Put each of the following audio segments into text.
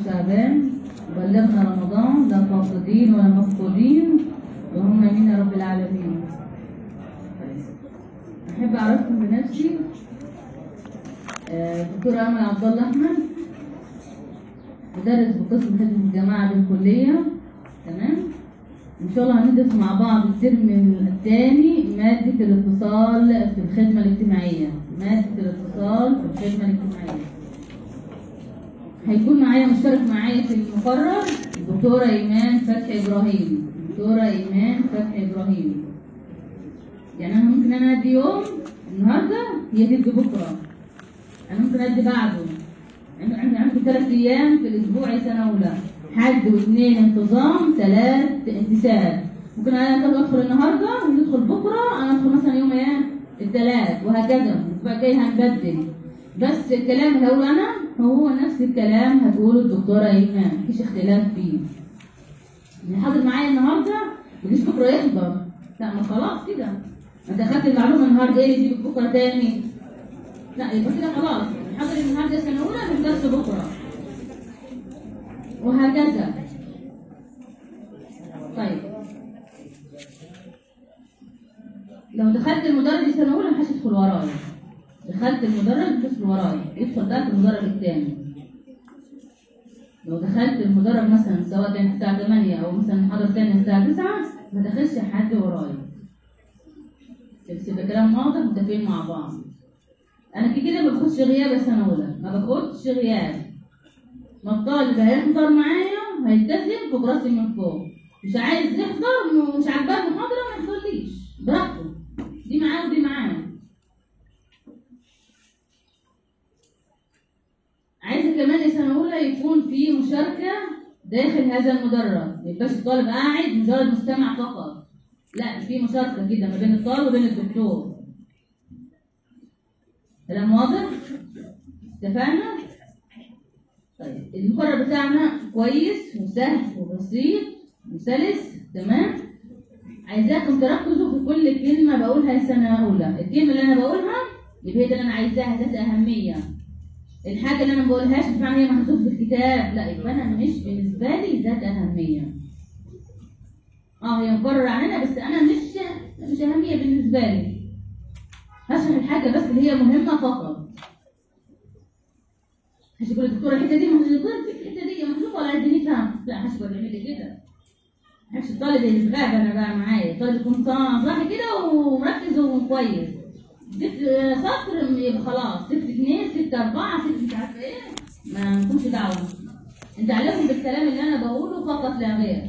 شعبان بلغنا رمضان لا فاقدين ولا مفقودين وهم من رب العالمين أحب أعرفكم بنفسي آه، دكتور أمل عبد الله أحمد مدرس بقسم خدمة الجماعة بالكلية تمام إن شاء الله هندرس مع بعض الترم الثاني مادة الاتصال في الخدمة الاجتماعية مادة الاتصال في الخدمة الاجتماعية هيكون معايا مشترك معايا في المقرر الدكتورة إيمان فتحي إبراهيم الدكتورة إيمان فتحي إبراهيم يعني أنا ممكن أنا أدي يوم النهاردة هي تدي بكرة أنا ممكن أدي بعده عندي عندي عندي ثلاث أيام في الأسبوع سنة أولى حد واثنين انتظام ثلاث انتساب ممكن أنا أدخل النهاردة وندخل بكرة أنا أدخل مثلا يوم إيه الثلاث وهكذا الأسبوع الجاي هنبدل بس الكلام اللي هقوله أنا هو نفس الكلام هتقوله الدكتورة إيمان مفيش اختلاف فيه اللي حاضر معايا النهارده مش بكره يحضر لا ما خلاص كده ما انت اخدت المعلومه النهارده ايه اللي يجيبك بكره تاني لا يبقى كده خلاص حاضر النهارده سنه اولى ما تقدرش بكره وهكذا طيب لو دخلت المدرج سنه اولى محدش يدخل ورايا دخلت المدرج تدخل ورايا يدخل بقى في المدرج الثاني لو دخلت المدرج مثلا سواء كان الساعة 8 أو مثلا محاضرة تانية الساعة 9 ما دخلش حد ورايا بس يبقى كلام واضح متفقين مع بعض أنا كده كده ما باخدش غياب السنة أولى ما باخدش غياب ما الطالب هيحضر معايا هيلتزم فوق راسي من فوق مش عايز يحضر مش عاجباه المحاضرة ما يحضرليش براحته دي معاه ودي معاه عايزة كمان السنة الأولى يكون في مشاركة داخل هذا المدرج ما يبقاش الطالب قاعد مجرد مستمع فقط لا في مشاركة كده ما بين الطالب وبين الدكتور كلام واضح؟ اتفقنا؟ طيب المقرر بتاعنا كويس وسهل وبسيط وسلس تمام؟ عايزاكم تركزوا في كل كلمة بقولها السنة الأولى الكلمة اللي أنا بقولها يبقى هي دي اللي أنا عايزاها ذات أهمية الحاجة اللي أنا ما بقولهاش مش معنى هي محذوف في الكتاب لا يبقى أنا مش بالنسبة لي ذات أهمية اه هي مقرر عننا بس أنا مش مش أهمية بالنسبة لي هشرح الحاجة بس اللي هي مهمة فقط مش يقول الدكتورة الحتة دي محذوفة الحتة دي محذوفة ولا عايزين نفهم لا مش بقول لي كده مش الطالب اللي يتغاب أنا بقى معايا الطالب يكون صاحي كده ومركز وكويس ست سطر يبقى خلاص ست اثنين ست اربعة ست مش عارفة ايه ما نكونش دعوة انت عليكم بالكلام اللي انا بقوله فقط لا غير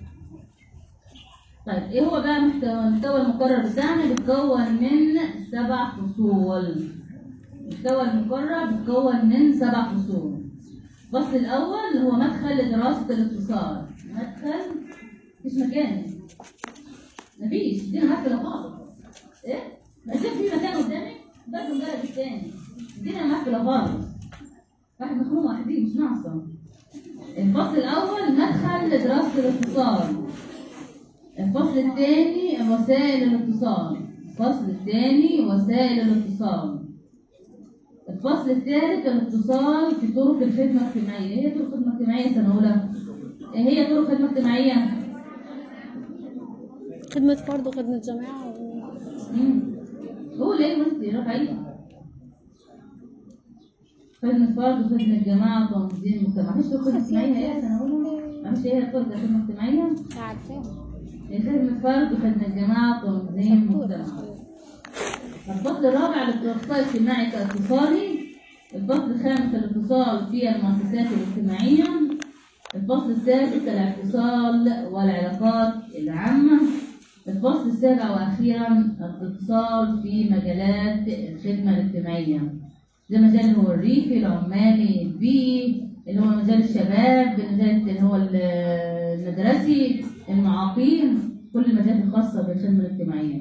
طيب ايه هو بقى محتوى المحتوى المقرر بتاعنا بيتكون من سبع فصول المحتوى المقرر بيتكون من سبع فصول الفصل الاول هو مدخل لدراسة الاتصال مدخل مفيش مكان مفيش دي مقفلة خالص ايه ما يصير في مكان قدامك بس المدرج الثاني الدنيا مقفله خالص واحد مخروم وحدين مش ناقصه الفصل الاول مدخل لدراسه الاتصال الفصل الثاني وسائل الاتصال الفصل الثاني وسائل الاتصال الفصل الثالث الاتصال في طرق الخدمه الاجتماعيه ايه هي طرق الخدمه الاجتماعيه سنه اولى ايه هي طرق الخدمه الاجتماعيه خدمة فرد وخدمة جماعة و... مم. هو ليه انت رفعيه خدمة فرد وخدمة جماعة وتنظيم مجتمع مش خدمة اجتماعية هي سنة أولى مش هي طرق خدمة اجتماعية عارفاها هي خدمة فرد وخدمة جماعة وتنظيم مجتمع الفصل الرابع الاتصال الاجتماعي كاتصالي الفصل الخامس الاتصال في المؤسسات الاجتماعية الفصل السادس الاتصال والعلاقات العامة الفصل السابع وأخيرا الاتصال في مجالات الخدمة الاجتماعية زي مجال هو الريفي العمالي البيئي اللي هو مجال الشباب مجال اللي هو المدرسي المعاقين كل المجالات الخاصة بالخدمة الاجتماعية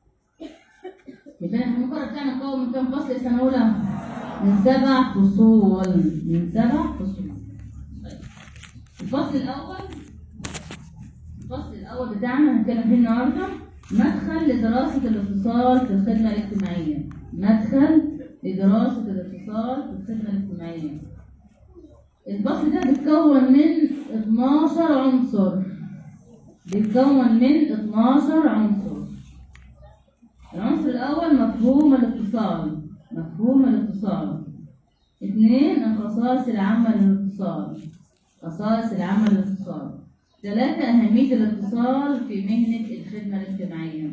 مثلا المقرر بتاعنا مكون من كام فصل السنة الأولى؟ من سبع فصول من سبع فصول طيب. الفصل الأول الفصل الأول بتاعنا هنتكلم فيه النهارده مدخل لدراسة الاتصال في الخدمة الاجتماعية مدخل لدراسة الاتصال في الخدمة الاجتماعية البسط ده بيتكون من 12 عنصر بيتكون من 12 عنصر العنصر الأول مفهوم الاتصال مفهوم الاتصال اثنين الخصائص العامة للاتصال خصائص العامة للاتصال ثلاثة أهمية الاتصال في مهنة الخدمة الاجتماعية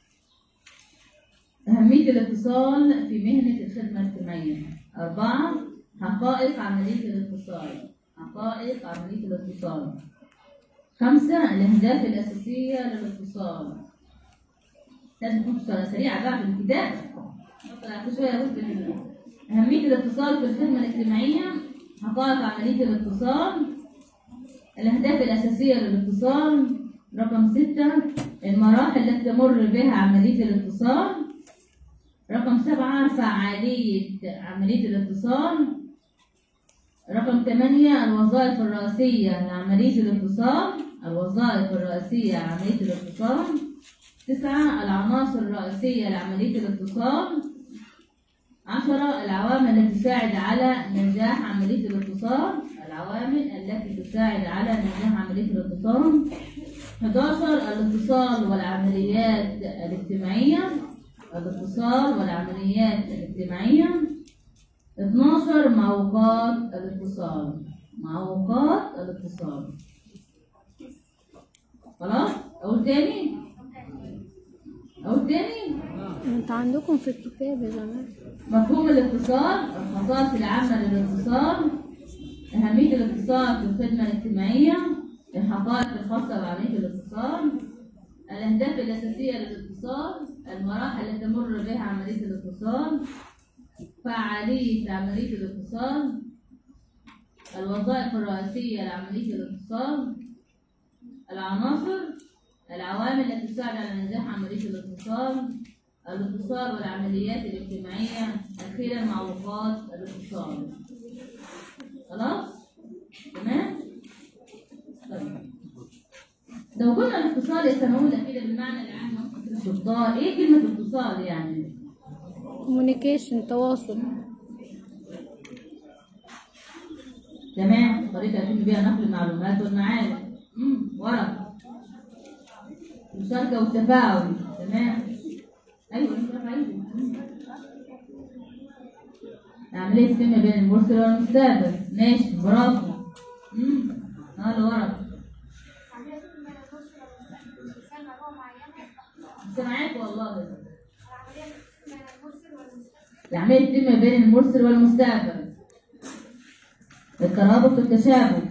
أهمية الاتصال في مهنة الخدمة الاجتماعية أربعة حقائق عملية الاتصال حقائق عملية الاتصال خمسة الأهداف الأساسية للاتصال لازم تكون بسرعة سريعة بقى في الكتاب نطلع كل شوية أقول في أهمية الاتصال في الخدمة الاجتماعية حقائق عملية الاتصال الأهداف الأساسية للاتصال رقم ستة المراحل التي تمر بها عملية الاتصال رقم سبعة فعالية عملية الاتصال رقم ثمانية الوظائف الرئيسية لعملية الاتصال الوظائف الرئيسية لعملية الاتصال تسعة العناصر الرئيسية لعملية الاتصال عشرة العوامل التي تساعد على نجاح عملية الاتصال العوامل التي تساعد على نجاح عملية الاتصال 11 الاتصال والعمليات الاجتماعية الاتصال والعمليات الاجتماعية 12 معوقات الاتصال معوقات الاتصال خلاص اقول تاني اقول تاني انت عندكم في الكتاب يا جماعة مفهوم الاتصال الخصائص العامة للاتصال أهمية الاتصال في الخدمة الاجتماعية الحقائق الخاصة بعملية الاتصال الأهداف الأساسية للاتصال المراحل التي تمر بها عملية الاتصال فعالية عملية الاتصال الوظائف الرئيسية لعملية الاتصال العناصر العوامل التي تساعد على نجاح عملية الاتصال الاتصال والعمليات الاجتماعية أخيرا معوقات الاتصال خلاص تمام طيب لو قلنا الاتصال يتناول كده بالمعنى العام ممكن في الشطار ايه كلمة اتصال يعني كوميونيكيشن تواصل تمام طريقة يتم بها نقل المعلومات والمعارف امم ورق المشاركة والتفاعل تمام ايوه انت ايوه مم. عملية تتم بين المرسل والمستقبل ماشي برافو امم اه الورق بس معاك والله العملية تتم بين المرسل والمستقبل الترابط والتشابه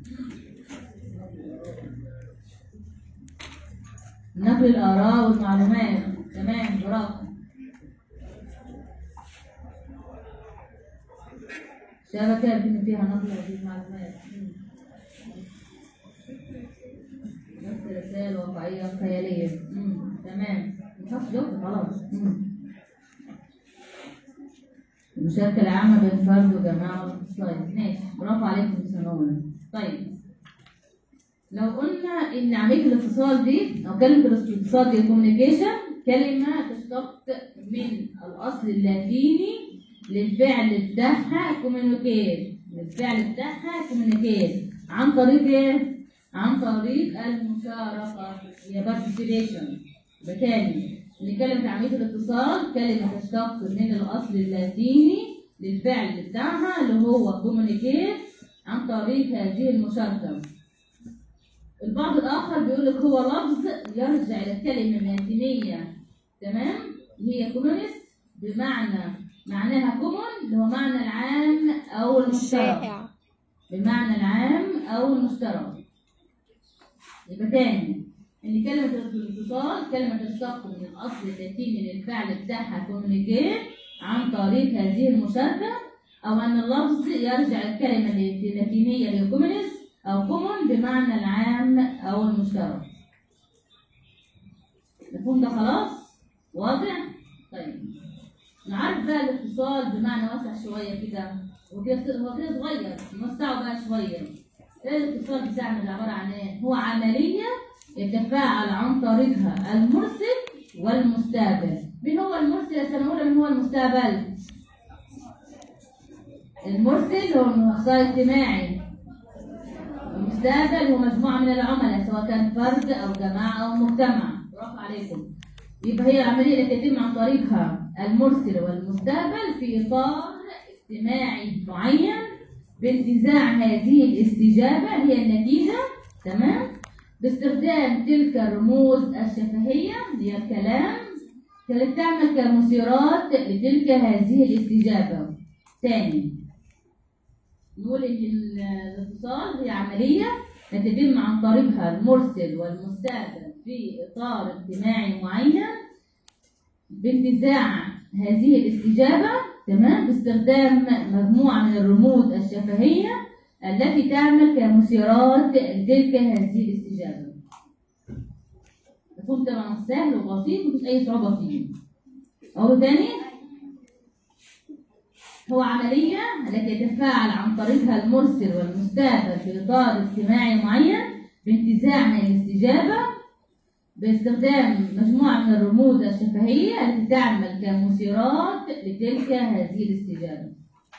نقل الآراء والمعلومات تمام برافو شبكة يتم فيها نقل هذه المعلومات مم. نفس رسائل واقعية خيالية مم. تمام مش جاوب خلاص مم. المشاركة العامة بين فرد وجماعة والاتصال ماشي برافو عليكم في سنة أولى طيب لو قلنا إن عملية الاتصال دي أو كلمة الاتصال دي كوميونيكيشن كلمة تشتق من الأصل اللاتيني للفعل بتاعها كوميونيكيت الفعل بتاعها كوميونيكيت عن طريق ايه؟ عن طريق المشاركة هي بارتيسيبيشن بالتالي إن كلمة عملية الاتصال كلمة تشتق من الأصل اللاتيني للفعل بتاعها اللي هو كوميونيكيت عن طريق هذه المشاركة البعض الآخر بيقول لك هو لفظ يرجع إلى الكلمة اللاتينية تمام اللي هي كومونست بمعنى معناها كومون اللي هو معنى العام أو المشترك الشائع بمعنى العام أو المشترك يبقى تاني إن كلمة الاتصال كلمة تشتق من الأصل اللاتيني للفعل بتاعها كوميونيكيت عن طريق هذه المشاركة أو أن اللفظ يرجع الكلمة اللاتينية للكومونست أو كومون بمعنى العام أو المشترك مفهوم ده خلاص؟ واضح؟ طيب نعرف بقى الاتصال بمعنى واسع شوية كده وكده هو كده صغير نوسعه بقى شوية ايه الاتصال بتاعنا اللي عبارة عن ايه؟ هو عملية يتفاعل عن طريقها المرسل والمستقبل مين هو المرسل يا سنة أولى مين هو المستقبل؟ المرسل هو اخصائي اجتماعي المستقبل هو مجموعة من العملاء سواء كان فرد أو جماعة أو مجتمع برافو عليكم يبقى هي العملية التي يتم عن طريقها المرسل والمستقبل في إطار اجتماعي معين بانتزاع هذه الاستجابة اللي هي النتيجة تمام باستخدام تلك الرموز الشفهية اللي هي الكلام كانت تعمل كمثيرات لتلك هذه الاستجابة ثاني نقول ان ال- الاتصال هي عمليه تتم عن طريقها المرسل والمستقبل في اطار اجتماعي معين بانتزاع هذه الاستجابه تمام باستخدام مجموعه من الرموز الشفهيه التي تعمل كمثيرات لتلك هذه الاستجابه. مفهوم طبعا سهل وبسيط مفيش اي صعوبه فيه. أقول تاني هو عملية التي يتفاعل عن طريقها المرسل والمستقبل في إطار اجتماعي معين بانتزاع الاستجابة باستخدام مجموعة من الرموز الشفهية التي تعمل كمثيرات لتلك هذه الاستجابة.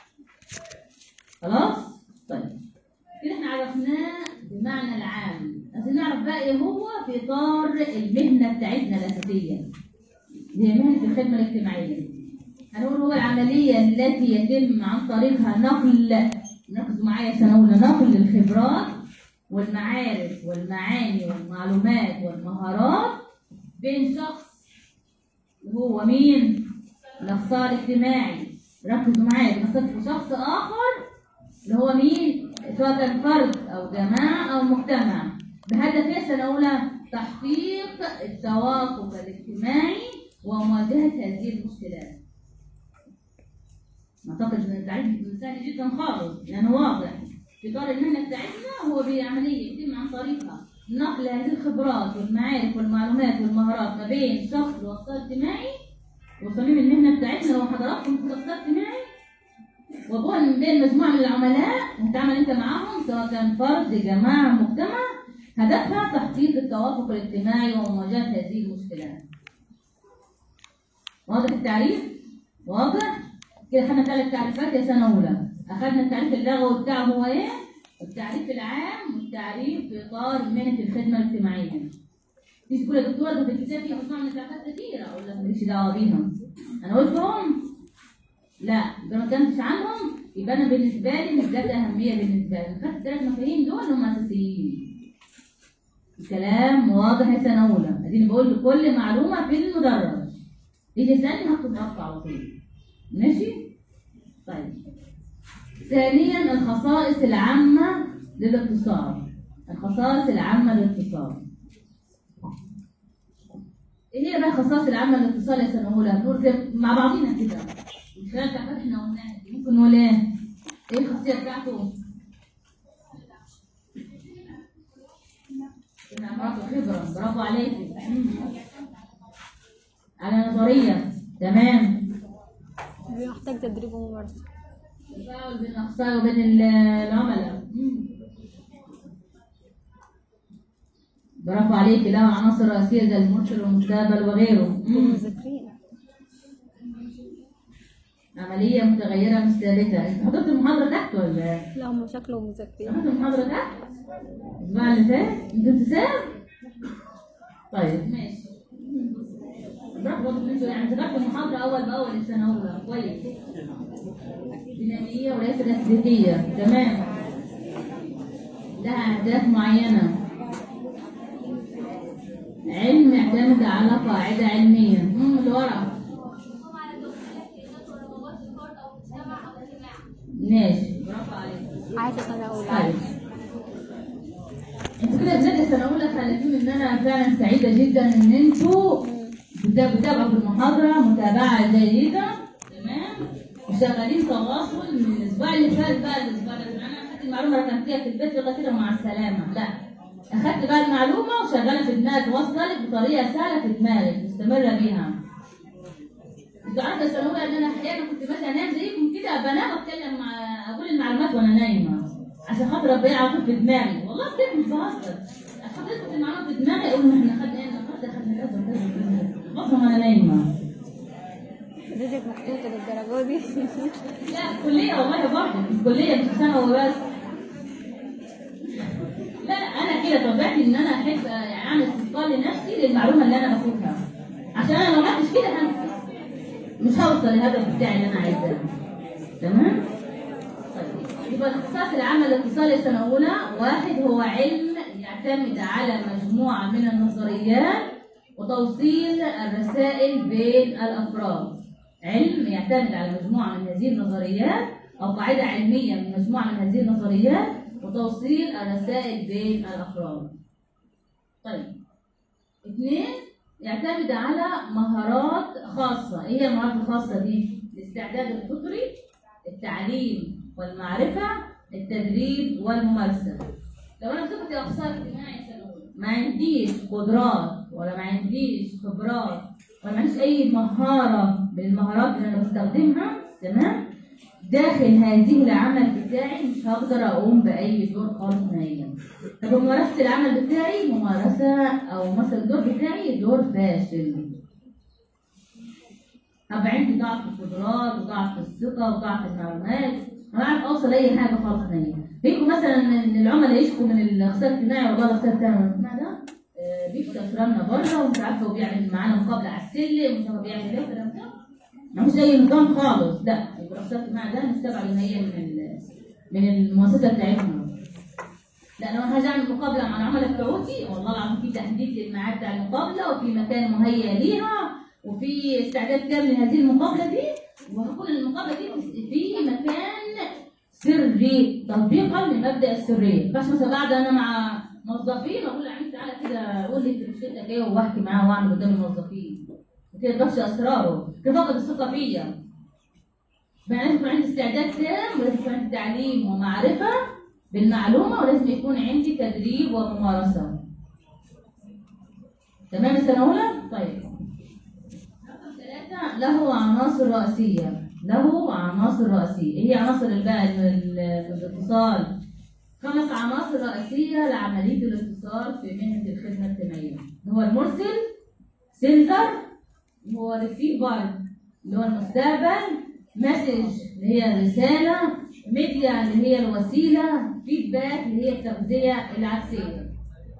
خلاص؟ طيب كده احنا عرفناه بمعنى العام، عايزين نعرف بقى ايه هو في إطار المهنة بتاعتنا الأساسية. اللي هي مهنة الخدمة الاجتماعية. هنقول هو العملية التي يتم عن طريقها نقل ركزوا معايا سنة أولى نقل الخبرات والمعارف والمعاني والمعلومات والمهارات بين شخص هو مين؟ الأخصائي الاجتماعي ركزوا معايا بنصف شخص آخر اللي هو مين؟ سواء كان فرد أو جماعة أو مجتمع بهدف إيه سنة أولى؟ تحقيق التوافق الاجتماعي ومواجهة هذه المشكلات. اعتقد ان التعريف سهل جدا خالص لانه واضح في اطار المهنه بتاعتنا هو بعمليه يتم عن طريقها نقل هذه الخبرات والمعارف والمعلومات والمهارات ما بين شخص واخصائي اجتماعي وصميم المهنه بتاعتنا لو حضراتكم في اخصائي اجتماعي وبين بين مجموعه من العملاء هتعمل انت معاهم سواء كان فرد جماعه مجتمع هدفها تحقيق التوافق الاجتماعي ومواجهه هذه المشكلات واضح التعريف؟ واضح؟ كده خدنا ثلاث تعريفات يا سنة أولى أخدنا التعريف اللغوي بتاعه هو إيه؟ التعريف العام والتعريف في إطار مهنة الخدمة الاجتماعية. تيجي تقول يا دكتور ده في الكتاب فيه مجموعة من التعريفات كتيرة أقول لك ماليش دعوة بيهم. أنا قلتهم؟ لا إذا ما كنتش عنهم يبقى أنا بالنسبة لي مش ذات أهمية بالنسبة لي. خدت الثلاث مفاهيم دول هم أساسيين. الكلام واضح يا سنة أولى. أديني بقول لكل معلومة في المدرج. يجي يسألني هكتب رقم على طول. ماشي؟ طيب. ثانيا الخصائص العامة للاتصال. الخصائص العامة للاتصال. ايه هي بقى الخصائص العامة للاتصال يا سنة أولى؟ نقول كده مع بعضينا كده. من خلال تعريفات احنا قلناها دي. ممكن نقول ايه؟ ايه الخاصية بتاعته؟ معلومات وخبرة برافو عليك. على نظرية تمام. محتاج تدريب وممارسة تفاعل بين الأخصائي وبين ال- العملاء برافو عليك له عناصر رئيسية زي المرسل والمستقبل وغيره مم. مذاكرين عملية متغيرة مش ثابتة انت حضرت المحاضرة تحت ولا ايه؟ لا هم شكلهم مذاكرين حضرت المحاضرة تحت؟ الأسبوع اللي فات؟ انت بتسافر؟ طيب ماشي برافو برضه إن انتوا يعني ذكرتوا المحاضرة أول بأول السنة أولى كويس دينامية وليس تثبيتية تمام لها أهداف معينة علم يعتمد على قاعدة علمية امم اللي ورا ماشي برافو عليك عايزة سنة أولى طيب انتوا كده بجد السنة الأولى خليتوني إن أنا فعلا سعيدة جدا إن انتوا بتا- بتابعوا في المحاضرة متابعة جيدة تمام وشغالين تواصل من الأسبوع اللي فات بقى الأسبوع ده أنا أخدت المعلومة ركنتيها في البيت يلا كده مع السلامة لا أخدت بقى المعلومة وشغالة في دماغك وصلت بطريقة سهلة في دماغك مستمرة بيها انتوا عارفه الثانويه ان انا احيانا كنت مثلا انام زيكم كده بنام اتكلم مع اقول المعلومات وانا نايمه عشان خاطر ابقى على طول في دماغي والله بجد مش بهزر حطيت المعلومات في دماغي اقول ما احنا خدنا ايه النهارده خدنا كذا وكذا وكذا بص وانا نايمه رجلك مخطوطة للدرجة دي لا في الكلية والله برضه في الكلية مش في ثانوي بس لا لا انا كده طبيعتي ان انا احب يعني اعمل استثقال لنفسي للمعلومه اللي انا باخدها عشان انا لو ما عملتش كده هنسى مش هوصل للهدف بتاعي اللي انا عايزاه تمام طيب يبقى الاختصاص العام للاتصال السنه الاولى واحد هو علم يعتمد على مجموعه من النظريات وتوصيل الرسائل بين الافراد علم يعتمد على مجموعه من هذه النظريات او قاعده علميه من مجموعه من هذه النظريات وتوصيل الرسائل بين الافراد طيب اثنين يعتمد على مهارات خاصة ايه هي المهارات الخاصة دي؟ الاستعداد الفطري التعليم والمعرفة التدريب والممارسة لو انا بصفتي اخصائي اجتماعي سنوي ما عنديش قدرات ولا ما عنديش خبرات ولا ما عنديش اي مهارة من المهارات اللي انا بستخدمها تمام داخل هذه العمل بتاعي مش هقدر اقوم باي دور خالص نهائيا طب ممارسه العمل بتاعي ممارسه او مثلا الدور بتاعي دور فاشل هبقى عندي ضعف في القدرات وضعف في الثقه وضعف في المعلومات ما بعرف اوصل اي حاجه خالص نهائيا فيكم مثلا ان العملاء يشكوا من الاخصائي الاجتماعي والله الاخصائي الاجتماعي ده آه، بيكشف اسرارنا بره ومش عارفه هو بيعمل معانا مقابله على السلم ومش عارفه بيعمل ايه والكلام ده مفيش اي نظام خالص لا يبقى الاخصائي الاجتماعي ده مستبعد ان هي من ال- من المؤسسه بتاعتنا لا لو انا هاجي اعمل مقابله مع العملاء بتوعتي والله العظيم في تحديد للميعاد بتاع المقابله وفي مكان مهيأ ليها وفي استعداد كامل لهذه المقابله دي وهكون المقابله دي في مكان سري تطبيقا لمبدا السريه ما ينفعش مثلا قاعده انا مع موظفين واقول لعميل تعالى كده قول لي انت مشكلتك ايه واحكي معاه واعمل قدام الموظفين وكده بفشي اسراره كده فقد الثقه فيا بقى لازم يكون عندي استعداد تام ولازم يكون عندي تعليم ومعرفه بالمعلومه ولازم يكون عندي تدريب وممارسه تمام السنه الاولى طيب رقم ثلاثة له عناصر رئيسية له عناصر رئيسية ايه هي عناصر البقى ال- ال- الاتصال خمس عناصر رئيسية لعملية الاتصال في مهنة الخدمة الاجتماعية هو المرسل سندر هو ريسيفر اللي هو المستقبل مسج اللي هي الرسالة ميديا اللي هي الوسيلة فيدباك اللي هي التغذية العكسية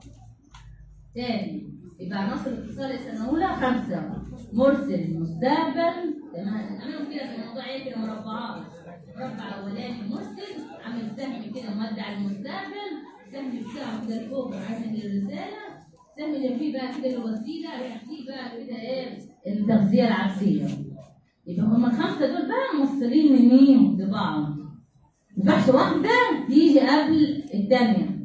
تاني يبقى عناصر الاتصال السنة الأولى خمسة مرسل مستقبل تمام عملوا كده في الموضوع ايه كده مربعات مربع أولاني مرسل عامل سهم كده مودع المستقبل سهم بتاعه كده لفوق عامل الرسالة سهم اللي فيه بقى كده الوسيلة فيه بقى كده ايه التغذية العكسية يبقى هما الخمسة دول بقى موصلين من مين ببعض ما ينفعش واحدة تيجي قبل الثانية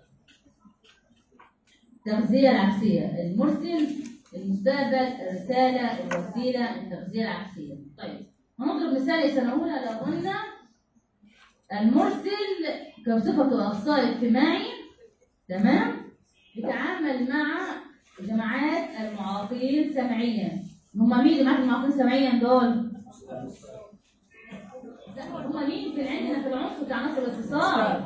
التغذية العكسية المرسل المستقبل الرسالة الوسيلة التغذية العكسية طيب هنضرب مثال سنة أولى لو قلنا المرسل كصفته أخصائي اجتماعي تمام بيتعامل مع جماعات المعاقين سمعيا هما مين جماعات المعاقين سمعيا دول؟ هما مين في عندنا في العنصر بتاع عناصر الاتصال؟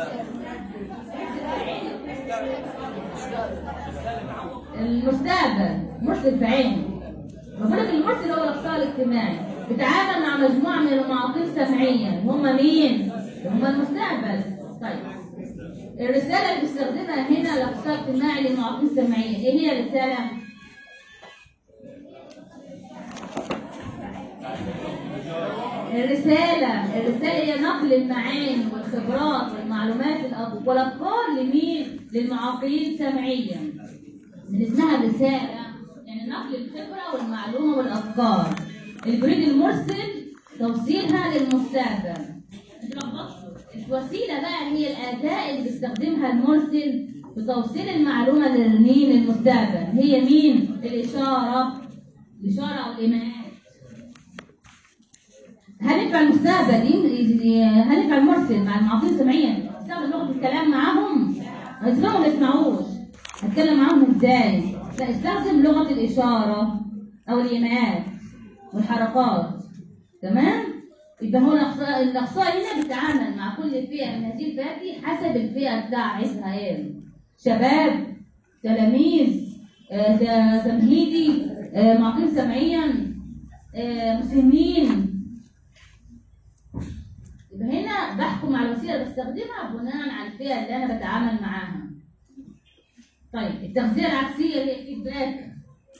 المستقبل مرسل في عينه بقول لك المرسل هو الاخصائي الاجتماعي بيتعامل مع مجموعه من المعاقين سمعيا هم مين؟ هم المستقبل طيب الرساله اللي بيستخدمها هنا الاخصائي الاجتماعي للمعاقين سمعيا ايه هي الرساله؟ الرسالة الرسالة هي نقل المعاني والخبرات والمعلومات الأف- والأفكار لمين؟ للمعاقين سمعيا من اسمها الرسالة يعني نقل الخبرة والمعلومة والأفكار البريد المرسل توصيلها للمستقبل اتلخبطتوا. الوسيلة بقى هي الأداة اللي بيستخدمها المرسل في توصيل المعلومة لمين للمستقبل هي مين؟ الإشارة الإشارة أو الإيماءات هل ينفع المستقبل ي- ي- هل ينفع المرسل مع المعاقين سمعيا يستخدم لغه الكلام معاهم؟ يسمعوا ما يسمعوش هتكلم معاهم ازاي؟ لا استخدم لغه الاشاره او الايماءات والحركات تمام؟ يبقى هو الأخصائي الأخصائي هنا بيتعامل مع كل فئة من هذه الفئات دي حسب الفئة بتاعتها ايه؟ شباب تلاميذ آه، ت- تمهيدي آه، معاقين سمعيا آه، مسنين يبقى هنا بحكم على الوسيله اللي بستخدمها بناء على الفئه اللي انا بتعامل معاها طيب التغذيه العكسيه هي الفيدباك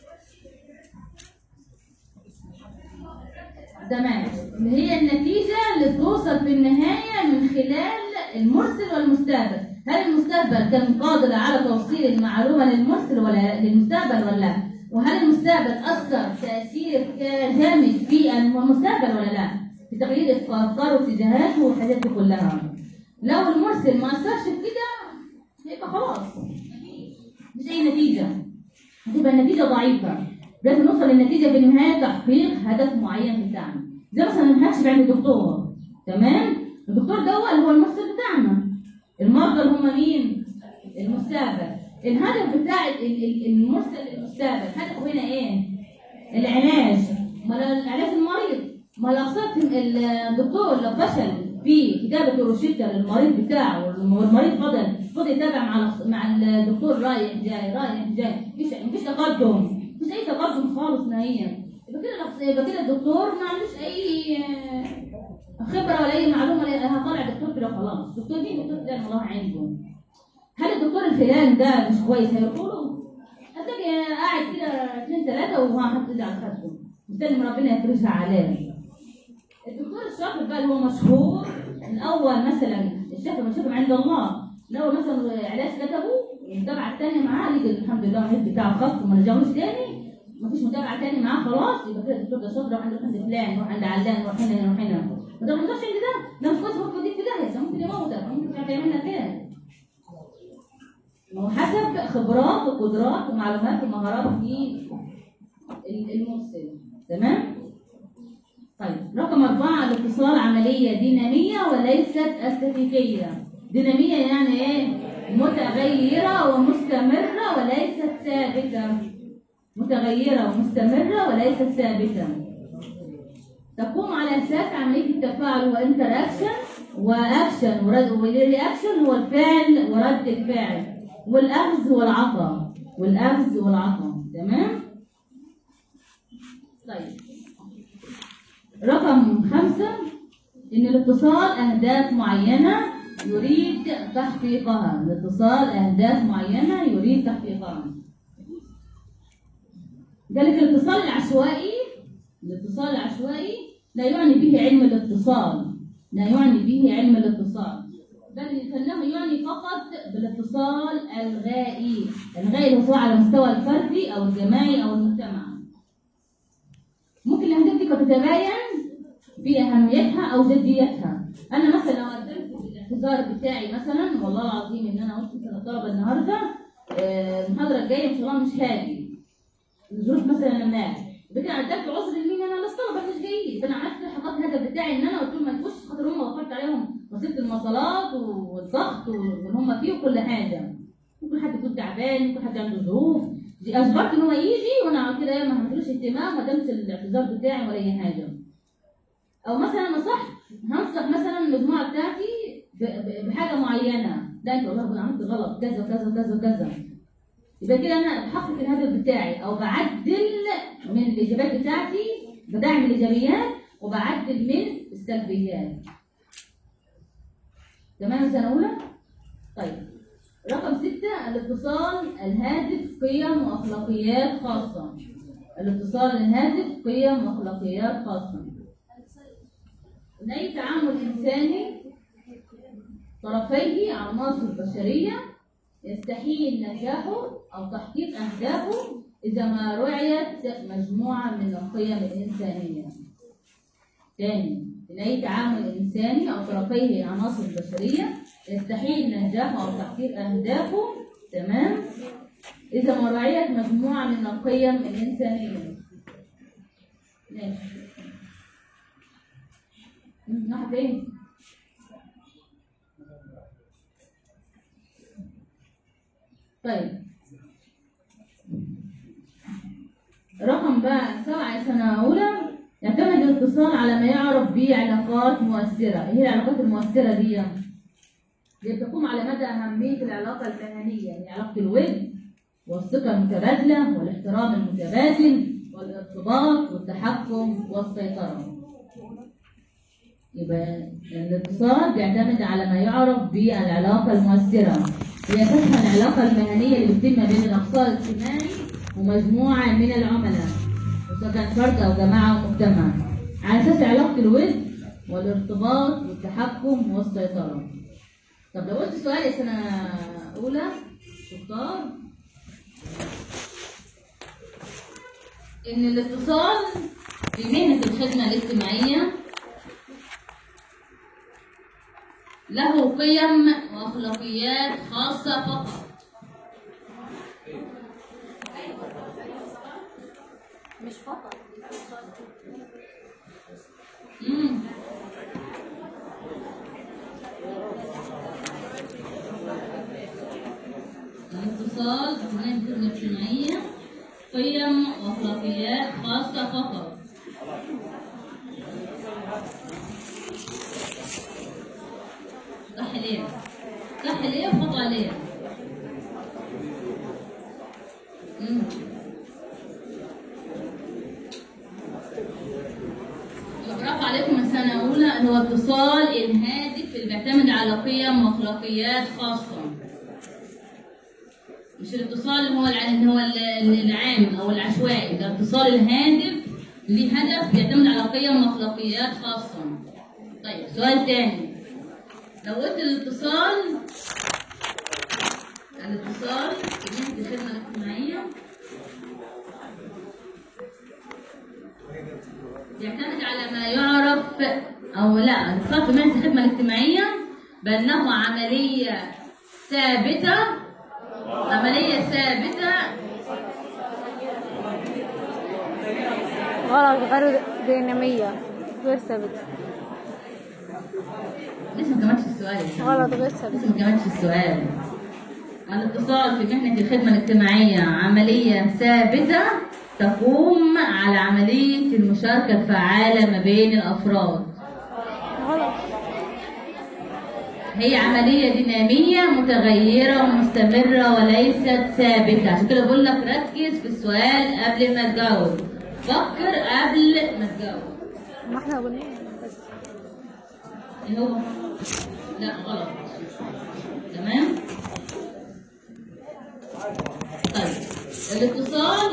تمام اللي هي النتيجة اللي توصل في النهاية من خلال المرسل والمستقبل هل المستقبل كان قادر على توصيل المعلومة للمرسل ولا للمستقبل ولا لا وهل المستقبل أثر تأثير جامد في المستقبل ولا لا في تغيير أفكاره واتجاهاته والحاجات دي كلها لو المرسل ما أثرش في كده هيبقى خلاص مش أي نتيجة هتبقى النتيجة ضعيفة لازم نوصل للنتيجة في النهاية تحقيق هدف معين بتاعنا زي مثلا ما هكشف عند الدكتور تمام الدكتور ده هو اللي هو المرسل بتاعنا المرضى اللي هم مين المستقبل الهدف بتاع ال- ال- المرسل للمستقبل هدفه هنا ايه العلاج ما العلاج المريض ما لو صرت الدكتور لو فشل في كتابة الروشتة للمريض بتاعه والمريض فضل فضل يتابع مع مع الدكتور رايح جاي رايح جاي مفيش مفيش تقدم مفيش اي تقدم خالص نهائيا يبقى كده الأخ- يبقى كده الدكتور ما عندوش اي آه، خبره ولا اي معلومه ولا هطلع دكتور كده خلاص الدكتور مين دكتور فلان الله عنده هل الدكتور الفلان ده مش كويس هيروحوا له؟ هتلاقي قاعد كده اثنين ثلاثه وهو حاطط ايده على خده مستني من ربنا يفرجها عليه الدكتور الشاطر بقى اللي هو مشهور الاول مثلا الشافعي مشهور عند الله لو مثلا علاج كتبه المتابعه الثانيه معاه لقي الحمد لله المريض بتاعه خف وما رجعوش تاني مفيش متابعه تاني معاه خلاص يبقى كده الدكتور ده شاطر يروح عند عند فلان يروح عند علان يروح هنا يروح هنا ما ده ما يقدرش عند ده ده مش كويس ممكن يوديك في داهيه ده ممكن يموتك ممكن مش عارف يعمل لك ايه ما هو حسب خبرات وقدرات ومعلومات ومهارات في المرسل تمام طيب رقم أربعة الاتصال عملية دينامية وليست استاتيكية دينامية يعني إيه؟ متغيرة ومستمرة وليست ثابتة متغيرة ومستمرة وليست ثابتة تقوم على أساس عملية التفاعل وانتراكشن وأكشن ورد والرياكشن هو الفعل ورد الفعل والأخذ والعطاء والأخذ والعطاء تمام؟ طيب رقم خمسة إن الاتصال أهداف معينة يريد تحقيقها الاتصال أهداف معينة يريد تحقيقها ذلك الاتصال العشوائي الاتصال العشوائي لا يعني به علم الاتصال لا يعني به علم الاتصال بل فانه يعني فقط بالاتصال الغائي الغائي اللي هو على مستوى الفردي او الجماعي او المجتمع ممكن الاهداف دي قد تتباين في اهميتها او جديتها انا مثلا لو قدمت الاعتذار بتاعي مثلا والله العظيم ان انا قلت مثلا الطلبه النهارده آه، المحاضره الجايه ان شاء الله مش هاجي الظروف مثلا ما لكن قدمت عذر لمين انا للطلبه مش جايين فانا عملت حققت الهدف بتاعي ان انا قلت لهم ما تخش خاطر هم وفرت عليهم وسيله المواصلات والضغط واللي هم فيه وكل حاجه ممكن حد يكون تعبان ممكن حد عنده ظروف دي اجبرت ان هو يجي وانا على كده ما عملتلوش اهتمام ما دامش الاعتذار بتاعي ولا اي حاجه او مثلا نصحت هنصح مثلا المجموعه بتاعتي ب- ب- بحاجه معينه لا انت والله انا عملت غلط كذا وكذا وكذا وكذا يبقى كده انا بحقق الهدف بتاعي او بعدل من الاجابات بتاعتي بدعم الايجابيات وبعدل من السلبيات تمام سنه اولى طيب رقم ستة الاتصال الهادف قيم واخلاقيات خاصه الاتصال الهادف قيم واخلاقيات خاصه ان اي تعامل انساني طرفيه عناصر بشريه يستحيل نجاحه أو تحقيق أهدافه إذا ما رعيت مجموعة من القيم الإنسانية. ثاني إن أي تعامل إنساني أو طرفيه عناصر بشرية يستحيل نجاحه أو تحقيق أهدافه تمام إذا ما رعيت مجموعة من القيم الإنسانية. ماشي. ناحية إيه؟ طيب رقم بقى سبعة سنة أولى يعتمد الاتصال على ما يعرف به علاقات مؤثرة، إيه هي العلاقات المؤثرة دي؟ اللي بتقوم على مدى أهمية العلاقة المهنية، يعني علاقة الود والثقة المتبادلة والاحترام المتبادل والارتباط والتحكم والسيطرة يبقى الاتصال بيعتمد على ما يعرف بالعلاقة المؤثرة هي تشمل العلاقة المهنية اللي بتتم بين الأخصائي الاجتماعي ومجموعة من العملاء سواء كان فرد أو جماعة أو مجتمع على أساس علاقة الود والارتباط والتحكم والسيطرة طب لو قلت سؤال يا سنة أولى شطار إن الاتصال في مهنة الخدمة الاجتماعية له قيم وأخلاقيات خاصة فقط مش فقط مم. الاتصال في المهنة الاجتماعية قيم وأخلاقيات خاصة فقط صح ليه؟ صح ليه وخطأ ليه؟ مم. برافو عليكم من سنة أولى هو اتصال الهادف اللي بيعتمد على قيم وأخلاقيات خاصة مش الاتصال اللي هو الع- اللي هو ال- العام أو العشوائي ده الاتصال الهادف ليه هدف بيعتمد على قيم وأخلاقيات خاصة طيب سؤال تاني لو قلت الاتصال الاتصال في مهنة الخدمة الاجتماعية يعتمد على ما يعرف او لا الاتصال في مهنه الخدمه الاجتماعيه بانه عمليه ثابته عمليه ثابته غلط غير دينامية غير ثابتة لسه ما كملتش السؤال يا شباب. غلط غير ثابتة لسه ما كملتش السؤال الاتصال في مهنه الخدمه الاجتماعيه عمليه ثابته تقوم على عمليه المشاركه الفعاله ما بين الافراد غلط هي عملية دينامية متغيرة ومستمرة وليست ثابتة عشان كده بقول لك ركز في السؤال قبل ما تجاوب فكر قبل ما تجاوب ما احنا قلنا بس ايه هو؟ لا غلط تمام؟ طيب الاتصال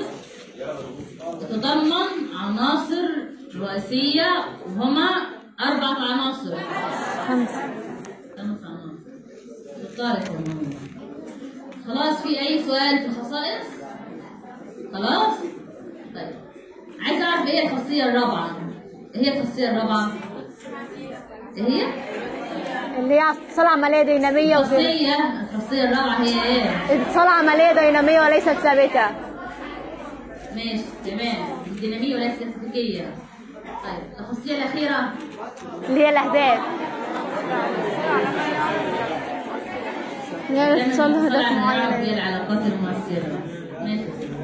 يتضمن عناصر رئيسية وهما أربعة عناصر خمسة خمس عناصر اختارت الموضوع خلاص في اي سؤال في الخصائص خلاص طيب عايز اعرف ايه الخاصيه الرابعه ايه هي الخاصيه الرابعه ايه هي اللي هي اتصال عملية دينامية وكده الخاصيه الخاصيه الرابعه هي ايه اتصال عملية دينامية وليست ثابتة ماشي تمام الديناميه وليس استاتيكيه طيب الخاصيه الاخيره اللي هي الأهداف اللي هي الاتصال دايماً هدف بنطلع نعرف ايه معين العلاقات المؤثره ماشي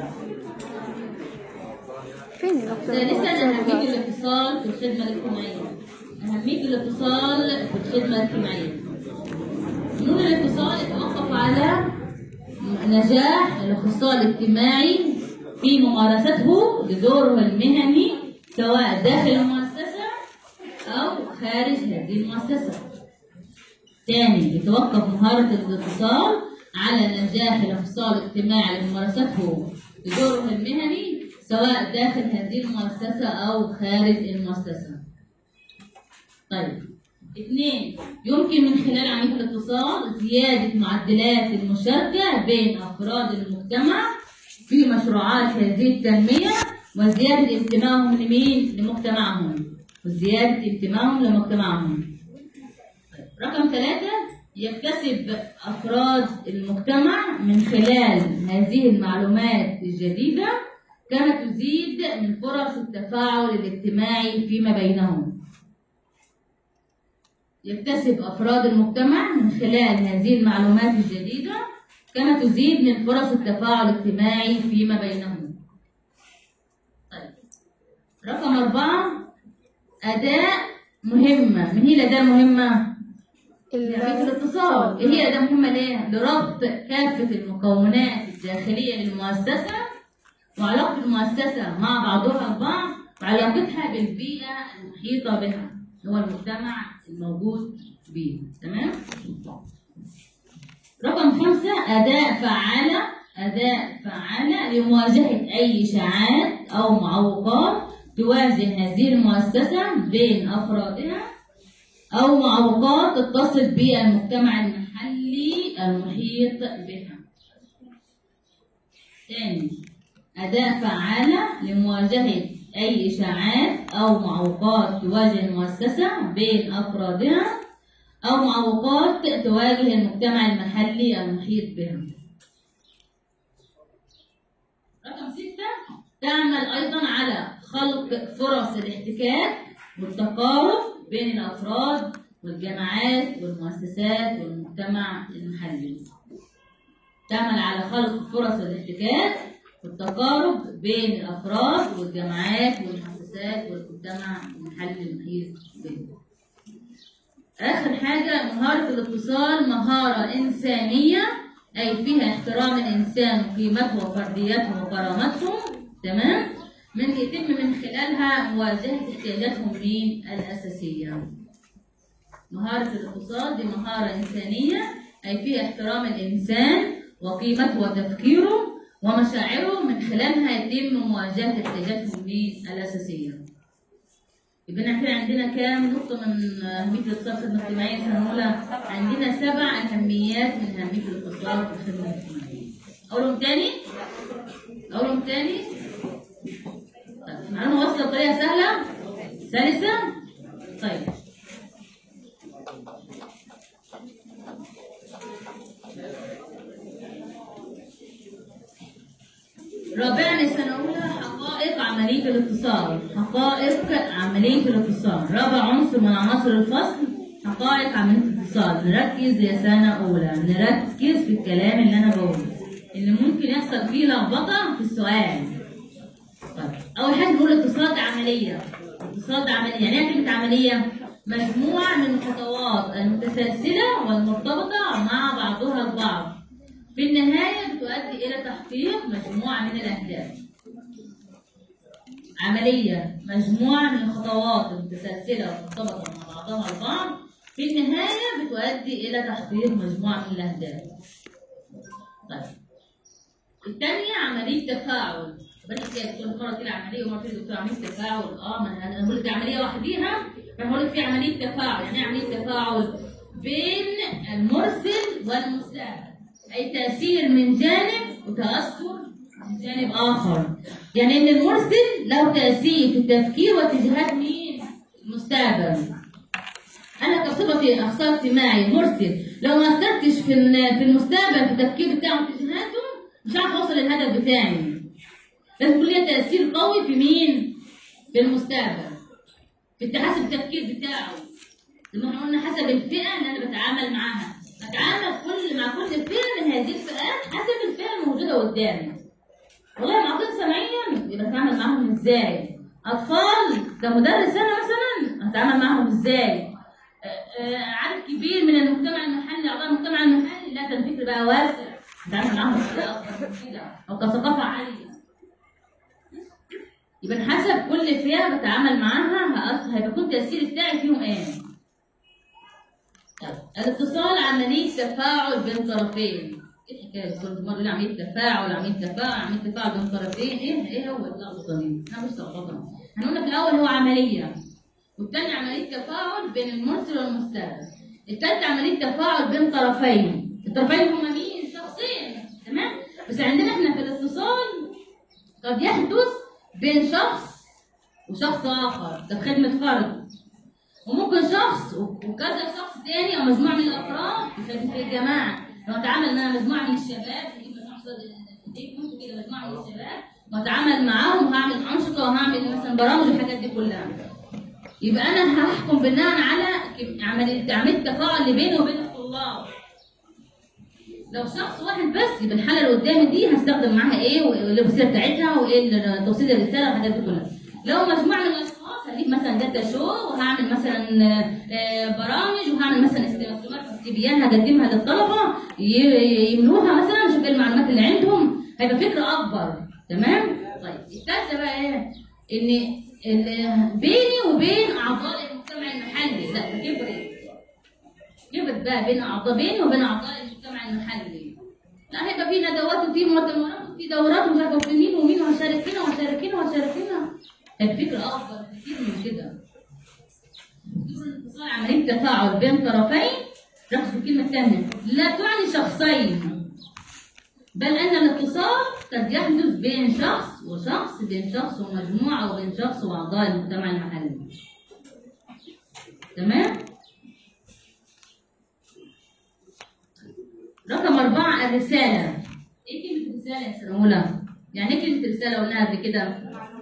فين يا دكتور؟ ثالثا أهمية الاتصال في الخدمة الاجتماعية أهمية الاتصال في الخدمة الاجتماعية نور الاتصال يتوقف على نجاح الأخصائي الاجتماعي في ممارسته لدوره المهني سواء داخل المؤسسة أو خارج هذه المؤسسة ثاني يتوقف مهارة الاتصال على نجاح الأخصائي الاجتماعي لممارسته لدوره المهني سواء داخل هذه المؤسسة أو خارج المؤسسة. طيب اثنين يمكن من خلال عملية الاتصال زيادة معدلات المشاركة بين أفراد المجتمع في مشروعات هذه التنمية وزيادة انتمائهم لمين؟ لمجتمعهم وزيادة انتمائهم لمجتمعهم. رقم ثلاثة يكتسب أفراد المجتمع من خلال هذه المعلومات الجديدة كما تزيد من فرص التفاعل الاجتماعي فيما بينهم. يكتسب أفراد المجتمع من خلال هذه المعلومات الجديدة كما تزيد من فرص التفاعل الاجتماعي فيما بينهم. طيب. رقم أربعة أداة مهمة، من هي الأداة المهمة؟ عملية الاتصال إيه هي أداة مهمة ليه؟ لربط كافة المكونات الداخلية للمؤسسة وعلاقة المؤسسة مع بعضها البعض وعلاقتها بالبيئة المحيطة بها هو المجتمع الموجود به تمام؟ رقم خمسة أداء فعالة أداء فعالة لمواجهة أي إشاعات أو معوقات توازن هذه المؤسسة بين أفرادها أو معوقات تتصل بالمجتمع المحلي المحيط بها. ثاني أداة فعالة لمواجهة أي إشاعات أو معوقات تواجه المؤسسة بين أفرادها أو معوقات تواجه المجتمع المحلي المحيط بها. رقم ستة تعمل أيضا على خلق فرص الاحتكاك والتقارب بين الأفراد والجماعات والمؤسسات والمجتمع المحلي. تعمل على خلق فرص الاحتكاك والتقارب بين الأفراد والجماعات والمؤسسات والمجتمع المحلي المحيط به. آخر حاجة مهارة الاتصال مهارة إنسانية أي فيها احترام الإنسان وقيمته وفرديته وكرامته تمام؟ من يتم من خلالها مواجهة احتياجاتهم من الأساسية. مهارة الاقتصاد دي مهارة إنسانية أي فيها احترام الإنسان وقيمته وتفكيره ومشاعره من خلالها يتم مواجهة احتياجاتهم الأساسية. يبقى احنا كده عندنا كام نقطة من أهمية الاقتصاد الاجتماعي سنة أولى؟ عندنا سبع أهميات من أهمية الاقتصاد في الخدمة الاجتماعية. أقولهم تاني؟ أقولهم تاني؟ طيب معلومة واصلة بطريقة سهلة؟ سلسة؟ طيب رابعا السنة الأولى حقائق عملية الاتصال حقائق عملية الاتصال رابع عنصر من عناصر الفصل حقائق عملية الاتصال نركز يا سنة أولى نركز في الكلام اللي أنا بقوله اللي ممكن يحصل فيه لخبطة في السؤال طيب أول حاجة نقول اتصالات عملية اتصالات عملية يعني إيه كلمة عملية؟ مجموعة من الخطوات المتسلسلة والمرتبطة مع بعضها البعض في النهاية بتؤدي إلى تحقيق مجموعة من الأهداف. عملية مجموعة من الخطوات المتسلسلة والمرتبطة مع بعضها البعض في النهاية بتؤدي إلى تحقيق مجموعة من الأهداف. طيب. الثانية عملية تفاعل. بس كده كل مرة كده عملية ومرة كده دكتور عملية تفاعل اه ما انا بقول لك عملية وحديها فبقول لك في عملية تفاعل، يعني إيه عملية تفاعل بين المرسل والمستقبل. أي تأثير من جانب وتأثر من جانب آخر يعني إن المرسل له تأثير في التفكير واتجاهات مين؟ المستقبل أنا كصفتي أخصائي اجتماعي مرسل لو ما أثرتش في في المستقبل في التفكير بتاعه واتجاهاته مش هعرف أوصل للهدف بتاعي لازم يكون ليا تأثير قوي في مين؟ في المستقبل في حسب التفكير بتاعه زي ما احنا قلنا حسب الفئة اللي أنا بتعامل معاها بتعامل كل مع كل فئه من هذه الفئات حسب الفئه الموجوده قدامي. والله مع طفل سمعيا يبقى اتعامل معاهم ازاي؟ اطفال كمدرس انا مثلا اتعامل معاهم ازاي؟ عدد كبير من المجتمع المحلي اعضاء المجتمع المحلي لا ده الفكر بقى واسع اتعامل معاهم بطريقه اكبر من كده او كثقافه عاليه. يبقى حسب كل فئه بتعامل معاها هيبقى يكون التاثير بتاعي فيهم ايه؟ الاتصال عملية تفاعل بين طرفين ايه الحكاية كل مرة عملية تفاعل عملية تفاعل عملية تفاعل بين طرفين ايه ايه هو اللخبطة دي؟ احنا مش لخبطة احنا قلنا في الأول هو عملية والتاني عملية تفاعل بين المرسل والمستقبل التالتة عملية تفاعل بين طرفين الطرفين هما مين؟ شخصين تمام؟ بس عندنا احنا في الاتصال قد يحدث بين شخص وشخص آخر ده خدمة فرد وممكن شخص وكذا شخص تاني او مجموعه من الافراد في الجماعه لو اتعامل مع مجموعه من الشباب ممكن كده مجموعه من الشباب واتعامل معاهم وهعمل انشطه وهعمل مثلا برامج والحاجات دي كلها يبقى انا هحكم بناء على عمليه عمليه التفاعل اللي بيني وبين الطلاب لو شخص واحد بس يبقى الحاله اللي قدامي دي هستخدم معاها ايه والوسيله بتاعتها وايه توصيل الرساله والحاجات دي كلها لو مجموعه من الاشخاص هجيب مثلا داتا شو وهعمل مثلا برامج وهعمل مثلا استبيانات استبيان هقدمها للطلبه يملوها مثلا نشوف ايه المعلومات اللي عندهم هيبقى فكره اكبر تمام طيب الثالثه بقى ايه ان ال- بيني وبين اعضاء المجتمع المحلي لا ده كبرت كبرت بقى بين اعضاء بيني وبين اعضاء المجتمع المحلي لا هيبقى في ندوات وفي مؤتمرات وفي دورات ومش عارفه وفي مين ومين وهشارك فينا وهشارك فينا وهشارك فينا الفكره اكبر كتير من كده دور الاتصال عمليه تفاعل بين طرفين ركز في الكلمه الثانيه لا تعني شخصين بل ان الاتصال قد يحدث بين شخص وشخص بين شخص ومجموعه وبين شخص واعضاء المجتمع المحلي تمام رقم أربعة الرسالة إيه كلمة رسالة يا سنة أولى؟ يعني إيه كلمة رسالة قلناها قبل كده؟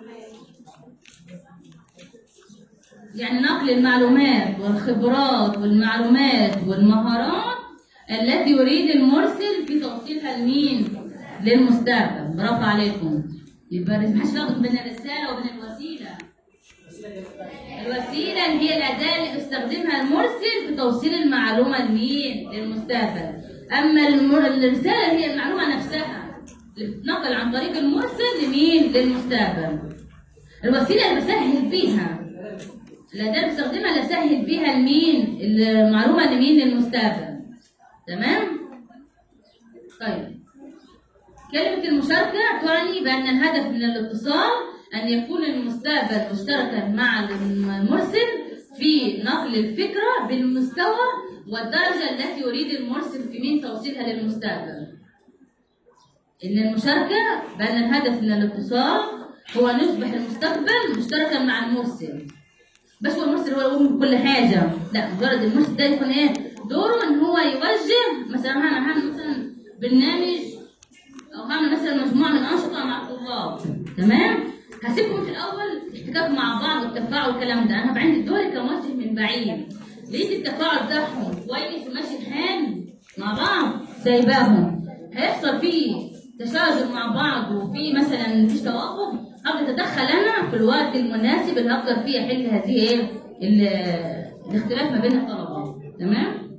يعني نقل المعلومات والخبرات والمعلومات والمهارات التي يريد المرسل في توصيلها لمين؟ للمستقبل برافو عليكم يبقى ما حدش يلخبط بين الرسالة وبين الوسيلة الوسيلة اللي هي الأداة اللي بيستخدمها المرسل في توصيل المعلومة لمين؟ للمستقبل أما المر... الرسالة هي المعلومة نفسها اللي بتتنقل عن طريق المرسل لمين؟ للمستقبل الوسيلة اللي بسهل بيها الأداة اللي بستخدمها اللي أسهل بيها لمين؟ المعلومة لمين؟ للمستقبل تمام؟ طيب كلمة المشاركة تعني بأن الهدف من الاتصال أن يكون المستقبل مشتركا مع المرسل في نقل الفكرة بالمستوى والدرجة التي يريد المرسل في مين توصيلها للمستقبل. إن المشاركة بأن الهدف من الاتصال هو أن يصبح المستقبل مشتركا مع المرسل. بس هو المرسل هو اللي يقوم بكل حاجة، لا مجرد المرسل ده يكون إيه؟ دوره إن هو يوجه مثلا هعمل هعمل مثلا برنامج او هعمل مثلا مجموعه من الانشطه مع الطلاب تمام هسيبهم في الاول احتكاك مع بعض والتفاعل والكلام ده انا عندي دوري كموجه من بعيد لقيت التفاعل بتاعهم كويس وماشي الحال مع بعض سايباهم هيحصل فيه تشاجر مع بعض وفي مثلا مفيش توافق هبدا اتدخل انا في الوقت المناسب اللي هقدر فيه احل هذه ايه ال- الاختلاف ما بين الطلبه تمام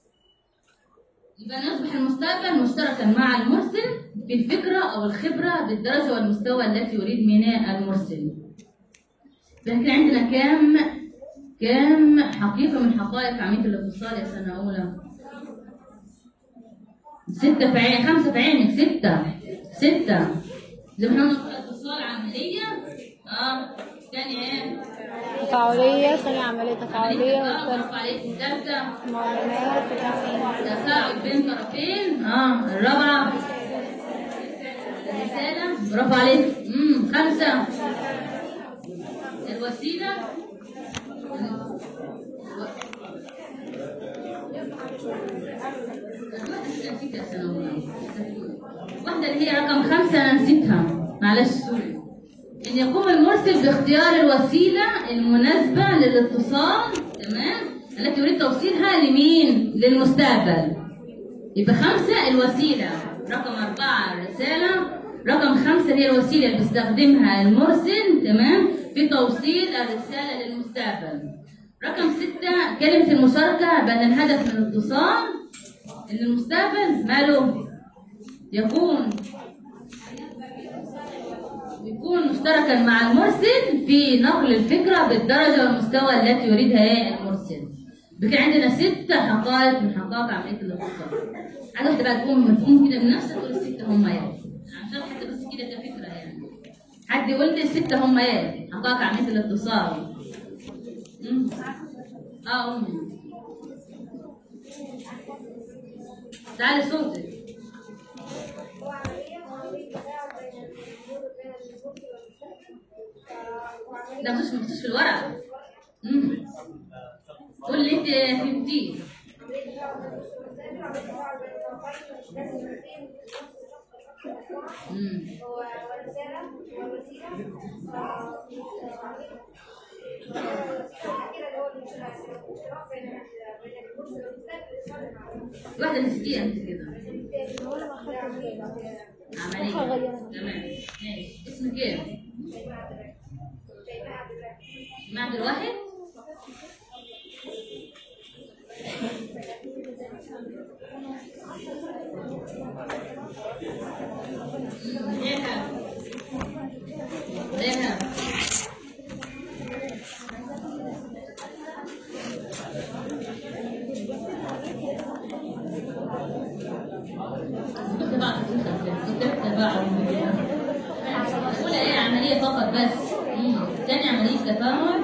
يبقى يصبح المستقبل مشتركا مع المرسل في الفكرة أو الخبرة بالدرجة والمستوى التي يريد منها المرسل. لكن عندنا كام كام حقيقة من حقائق عملية الاتصال يا سنة أولى؟ ستة في عين خمسة في عينك ستة ستة زي ما احنا قلنا الاتصال عملية اه تاني ايه؟ تفاعلية ثانية عملية تفاعلية اه والثانية برافو عليك ثالثة معلومات وتفاعل. تفاعل بين طرفين اه الرابعة الرسالة برافو عليك امم خمسة الوسيلة نسيت يا سنة أولى. واحدة اللي هي رقم خمسة أنا نسيتها معلش سوري إن يقوم المرسل باختيار الوسيلة المناسبة للاتصال تمام التي يريد توصيلها لمين؟ للمستقبل يبقى خمسة الوسيلة رقم أربعة الرسالة رقم خمسة هي الوسيلة اللي بيستخدمها المرسل تمام في توصيل الرسالة للمستقبل رقم ستة كلمة المشاركة بأن الهدف من الاتصال إن المستقبل ماله يكون يكون مشتركا مع المرسل في نقل الفكرة بالدرجة والمستوى التي يريدها إيه المرسل. بكده عندنا ست حقائق من حقائق عملية الاتصال. عايز واحدة بقى تقوم تقوم كده بنفسك تقول الستة هم إيه. عشان حتى بس كده كفكرة يعني. حد يقول لي الستة هم إيه؟ حقائق عملية الاتصال. أمم. اه أمي. تعالي صوتك. ده مش مكتوب في الورق امم قول لي انت فهمتيه امم واحدة نسيتيها انت كده عملية تمام ماشي اسمك ايه؟ مع عبد الواحد؟ ايه غيرها تبع تبع الأولى هي عملية فقط بس مم. تاني عملية تفاعل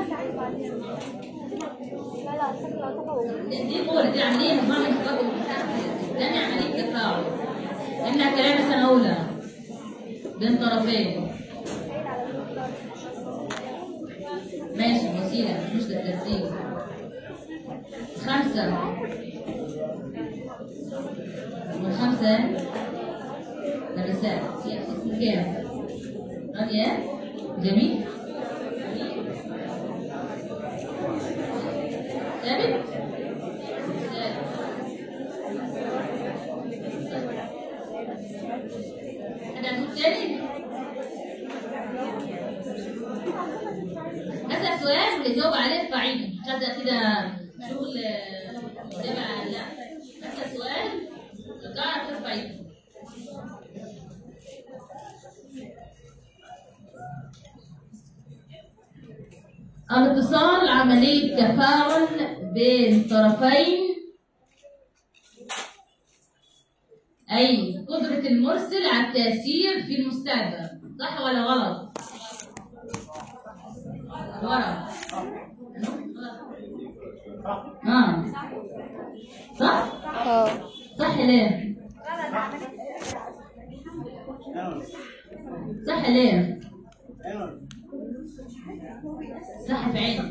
دي الأولى دي عملية مجموعة من الخطوات المتحدة تاني عملية تفاعل إنها كلام سنة أولى بين طرفين ماشي وسيلة مش للترتيب خمسة والخمسة الرسالة في اسم كام؟ راضية؟ جميل؟ ثابت؟ ثابت. حاجة هنقول تاني؟ هذا سؤال واللي يجاوب عليه ارفعيه مش هذا كده شغل آه، تبع لا هذا سؤال تعرف ترفعيه الاتصال عملية تفاعل بين طرفين أي قدرة المرسل على التأثير في المستقبل صح ولا غلط؟ ورا اه صح؟ اه صح ليه؟ صح ليه؟ صح في عينك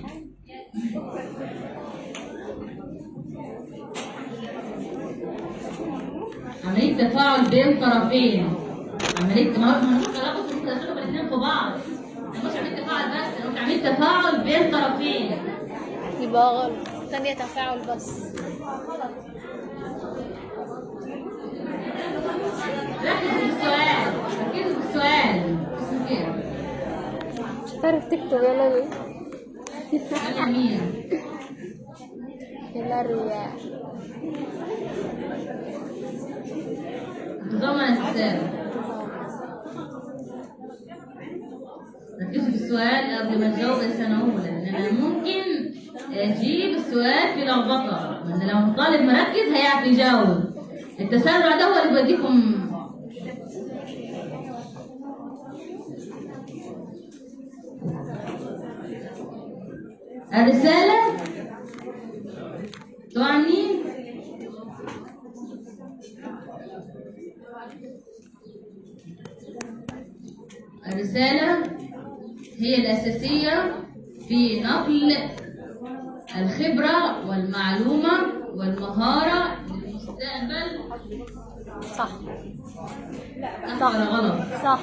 عملية تفاعل بين طرفين عملية ما هو ملوش علاقة بالتداخل الاثنين في بعض مش عملية تفاعل بس أنا قلت عملية تفاعل بين طرفين يبقى غلط ثانية تفاعل بس ركز في السؤال ركز في السؤال اسمه كده مش هتعرف تكتب يلا بيه أنا مين؟ يلا الرياح تضمن الحساب ركزوا في السؤال قبل ما تجاوب السنة أولى لأن أنا ممكن أجيب السؤال في لخبطة لأن لو الطالب مركز هيعرف يجاوب التسرع ده هو اللي بيوديكم الرسالة تعني الرسالة هي الأساسية في نقل الخبرة والمعلومة والمهارة للمستقبل صح صح صح. ولا غلط؟ صح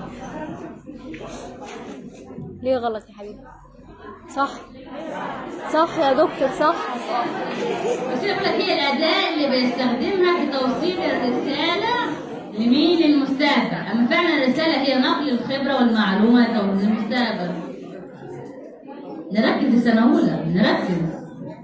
ليه غلط يا حبيبي صح صح يا دكتور صح بس أنا بقول لك هي الأداة اللي بيستخدمها في توصيل الرسالة لمين للمستقبل أما فعلا الرسالة هي نقل الخبرة والمعلومة أو للمستقبل نركز في سنة أولى نركز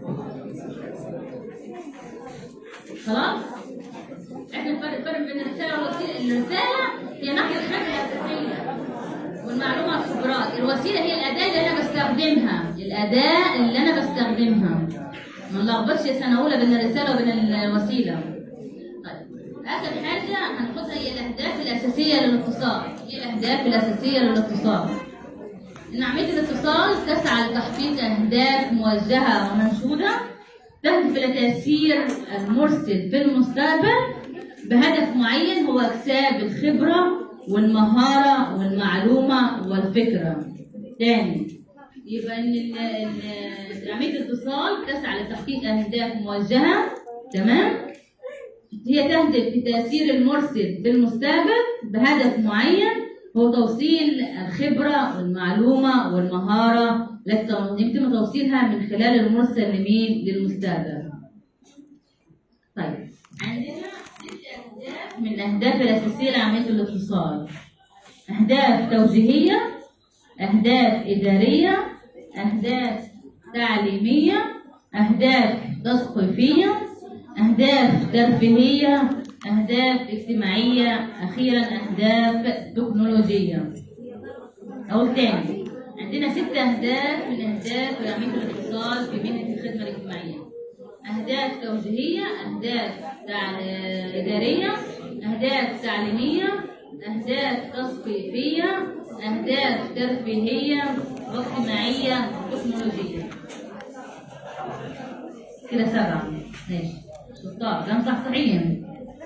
خلاص احنا الفرق الفرق بين الرسالة والوسيلة الرسالة هي نقل الخبرة الأساسية والمعلومة والخبرات الوسيلة هي الأداة اللي أنا بستخدمها الأداة اللي أنا بستخدمها ما نلخبطش يا سنة أولى بين الرسالة وبين الوسيلة طيب آخر حاجة هناخدها هي الأهداف الأساسية للاتصال هي الأهداف الأساسية للاتصال إن عملية الاتصال تسعى لتحقيق أهداف موجهة ومنشودة تهدف إلى تأثير المرسل في المستقبل بهدف معين هو اكتساب الخبرة والمهارة والمعلومة والفكرة. تاني يبقى إن ال- ال- عملية الاتصال تسعى لتحقيق أهداف موجهة تمام؟ هي تهدف لتأثير المرسل بالمستقبل بهدف معين هو توصيل الخبرة والمعلومة والمهارة التي يتم توصيلها من خلال المرسل لمين؟ للمستقبل. طيب عندنا ست أهداف من الأهداف الأساسية لعملية الاتصال. أهداف توجيهية، أهداف إدارية، أهداف تعليمية، أهداف تثقيفية، أهداف ترفيهية، أهداف اجتماعية، أخيرا أهداف تكنولوجية. أقول تاني عندنا ست أهداف من أهداف العميد الاتصال في مهنة الخدمة الاجتماعية أهداف توجيهية أهداف تع- إدارية أهداف تعليمية أهداف تثقيفية أهداف ترفيهية واجتماعية وتكنولوجية كده سبعة ماشي شطار ده مصحصحين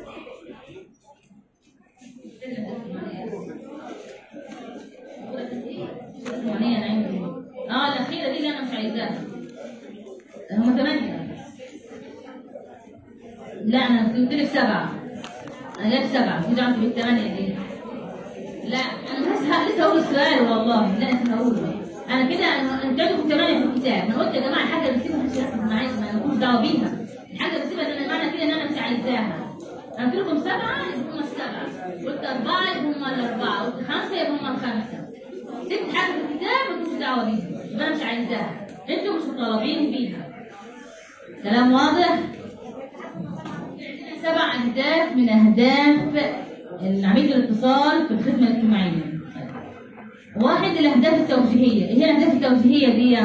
اه الأخيرة دي اللي أنا مش عايزاها هم ثمانية لا أنا قلت لك سبعة أنا جايب سبعة مش عارفة بالثمانية دي لا أنا لسه لسه هقول السؤال والله لا لسه هقوله أنا كده أنا أنا جايبكم ثمانية في الكتاب أنا قلت يا جماعة الحاجة اللي بسيبها محدش يركز معايا ما لكمش دعوة بيها الحاجة اللي بسيبها ده معنى كده إن أنا مش عايزاها أنا قلت لكم سبعة يبقى هم السبعة قلت أربعة يبقى هم الأربعة قلت خمسة يبقى هم الخمسة سبت حاجة في الكتاب مالكمش دعوة بيها يبقى أنا مش عايزاها أنتوا مش مطالبين بيها كلام واضح؟ سبع أهداف من أهداف العميد الاتصال في الخدمة الاجتماعية. واحد الأهداف التوجيهية، إيه هي الأهداف التوجيهية دي؟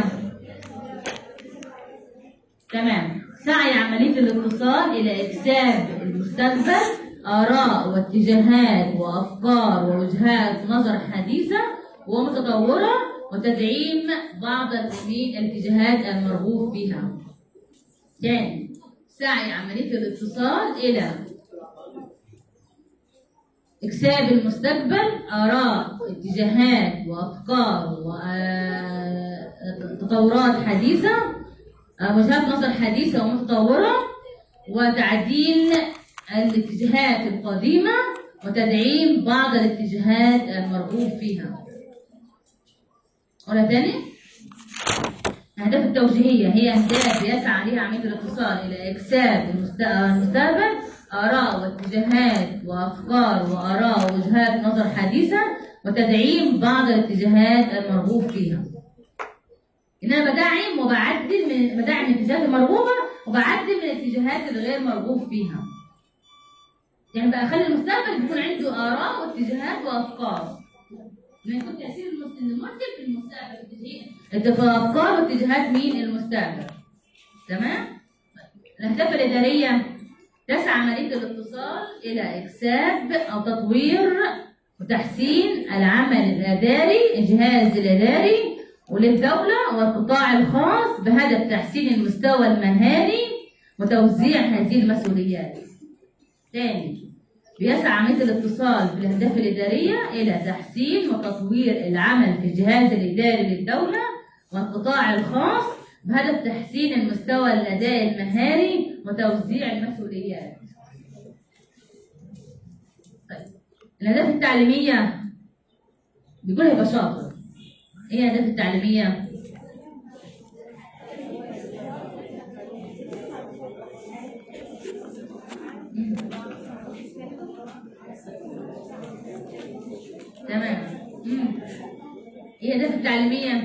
تمام، سعي عملية الاتصال إلى إكساب المستقبل آراء واتجاهات وأفكار ووجهات نظر حديثة ومتطورة وتدعيم بعض الاتجاهات المرغوب فيها. ثاني سعي عملية الاتصال إلى إكساب المستقبل آراء اتجاهات وأفكار وتطورات حديثة آه، وجهات نظر حديثة ومتطورة وتعديل الاتجاهات القديمة وتدعيم بعض الاتجاهات المرغوب فيها. ولا تاني؟ الأهداف التوجيهية هي أهداف يسعى عليها عميد الاتصال إلى إكساب المست- المستقبل آراء واتجاهات وأفكار وآراء ووجهات نظر حديثة وتدعيم بعض الاتجاهات المرغوب فيها. إن أنا بدعم وبعدل من بدعم الاتجاهات المرغوبة وبعدل من الاتجاهات الغير مرغوب فيها. يعني بقى أخلي المستقبل يكون عنده آراء واتجاهات وأفكار. ما يكون تأثير المس- المنتج في المستقبل اتجاه أفكار واتجاهات مين المستقبل تمام الأهداف الإدارية تسعى عملية الاتصال إلى إكساب أو تطوير وتحسين العمل الإداري الجهاز الإداري وللدولة والقطاع الخاص بهدف تحسين المستوى المهني وتوزيع هذه المسؤوليات. ثاني بيسعى عملية الاتصال في الأهداف الإدارية إلى تحسين وتطوير العمل في الجهاز الإداري للدولة والقطاع الخاص بهدف تحسين المستوى الأداء المهاري وتوزيع المسؤوليات. طيب الأهداف التعليمية بيقول هيبقى شاطر. إيه الأهداف التعليمية؟ تمام مم. ايه الاهداف التعليميه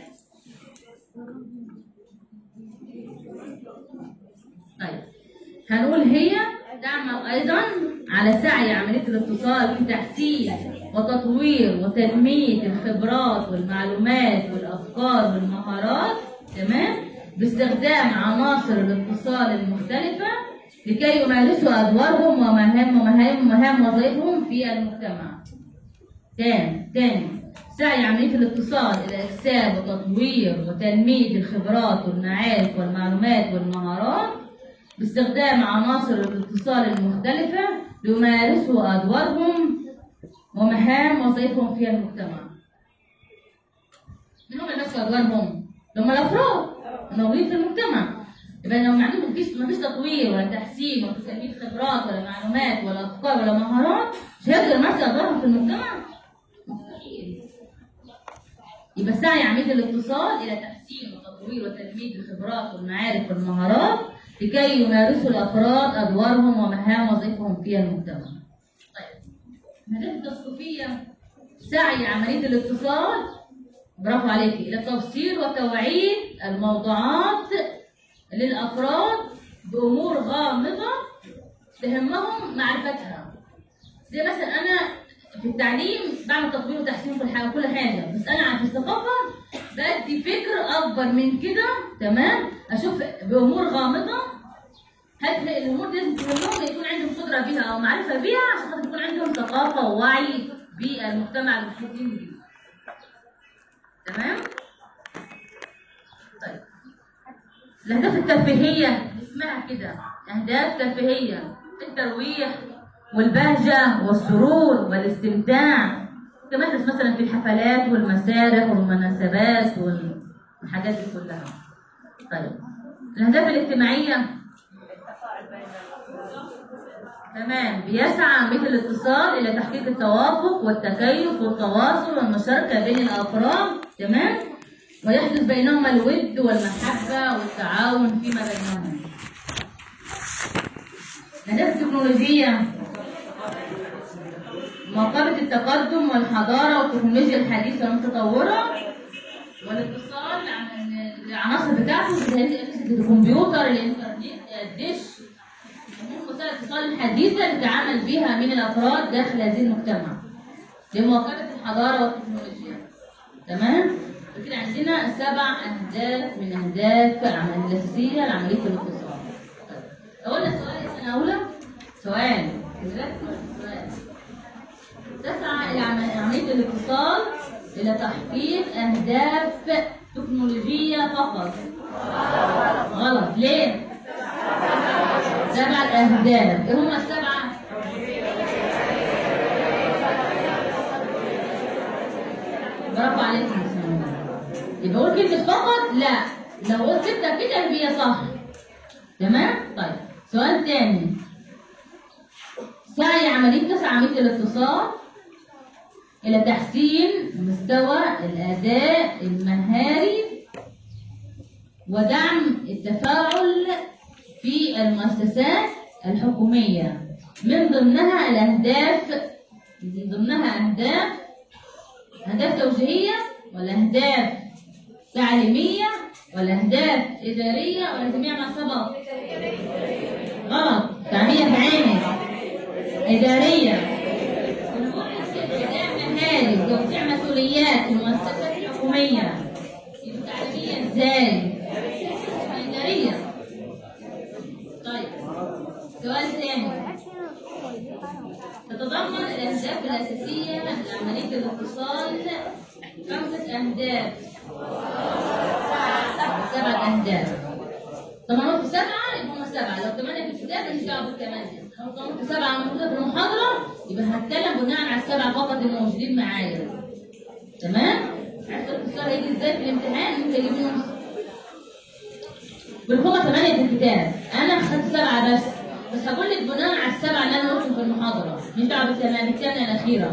طيب هنقول هي تعمل ايضا على سعي عمليه الاتصال في تحسين وتطوير وتنميه الخبرات والمعلومات والافكار والمهارات تمام باستخدام عناصر الاتصال المختلفه لكي يمارسوا ادوارهم ومهام ومهام ومهام وظائفهم في المجتمع تاني تاني سعي عملية الاتصال إلى إكساب وتطوير وتنمية الخبرات والمعارف والمعلومات والمهارات باستخدام عناصر الاتصال المختلفة ليمارسوا أدوارهم ومهام وظائفهم في المجتمع. من هم اللي ماسكوا أدوارهم؟ هم الأفراد الموجودين في المجتمع. يبقى لو ما عندهم مفيش مفيش تطوير ولا تحسين ولا تنمية خبرات ولا معلومات ولا أفكار ولا مهارات مش هيقدروا يمارسوا أدوارهم في المجتمع. مستحيل. يبقى سعي عملية الاتصال إلى تحسين وتطوير وتنمية الخبرات والمعارف والمهارات لكي يمارسوا الأفراد أدوارهم ومهام وظيفتهم في المجتمع. طيب الأهداف التثقيفية سعي عملية الاتصال برافو عليكي إلى تبسيط وتوعية الموضوعات للأفراد بأمور غامضة تهمهم معرفتها. زي مثلا أنا في التعليم بعمل تطوير وتحسين في الحياه وكل حاجه بس انا في الثقافه بدي فكر اكبر من كده تمام اشوف بامور غامضه هل الامور دي لازم تهمهم يكون عندهم قدره بيها او معرفه بيها عشان خاطر يكون عندهم ثقافه ووعي بالمجتمع المحيطين بيه تمام طيب الاهداف الترفيهيه اسمها كده اهداف ترفيهيه الترويح والبهجه والسرور والاستمتاع تمارس مثلا في الحفلات والمسارح والمناسبات والحاجات دي كلها طيب الاهداف الاجتماعيه تمام بيسعى عملية الاتصال إلى تحقيق التوافق والتكيف والتواصل والمشاركة بين الأفراد تمام ويحدث بينهما الود والمحبة والتعاون فيما بينهم الأهداف التكنولوجية مواقبة التقدم والحضارة والتكنولوجيا الحديثة والمتطورة والاتصال عن العناصر بتاعته زي الكمبيوتر الإنترنت الدش وسائل الاتصال الحديثة اللي تعامل بها من الأفراد داخل هذه المجتمع لمواكبة الحضارة والتكنولوجيا تمام؟ كده عندنا سبع أهداف من أهداف العمل الأساسية لعملية الاتصال طيب. أولا سؤال يا سنة أولى سؤال سؤال تسعى إلى عمل- عملية الاتصال إلى تحقيق أهداف تكنولوجية فقط غلط ليه؟ سبع أهداف إيه هم السبعة؟ برافو عليكم يا سلام. يبقى قول كلمة فقط لا لو قلت كده كده هي صح تمام؟ طيب سؤال تاني سعي عملية تسعى عملية الاتصال إلى تحسين مستوى الأداء المهاري ودعم التفاعل في المؤسسات الحكومية من ضمنها الأهداف من ضمنها أهداف أهداف توجيهية ولا أهداف تعليمية ولا أهداف إدارية ولا جميع ما سبق غلط تعليمية بعينك إدارية أداء مهاري توزيع مسؤوليات في المؤسسات الحكومية يبقى تعليمية إزاي؟ إدارية طيب سؤال ثاني تتضمن الأهداف الأساسية لعملية الاتصال خمسة أهداف سبعة أهداف طبعا قلت سبعة يبقى هم سبعة لو ثمانية في الكتاب مش دعوة بالثمانية لو قلت سبعة موجودة في المحاضرة يبقى هتكلم بناء على السبعة فقط الموجودين معايا تمام؟ عرفت الاتصال هيجي ازاي في الامتحان ممكن اجيب منهم والهما ثمانية في الكتاب أنا خدت سبعة بس بس هقول لك بناء على السبعة اللي أنا قلتهم في المحاضرة مش دعوة بالثمانية بالثانية الأخيرة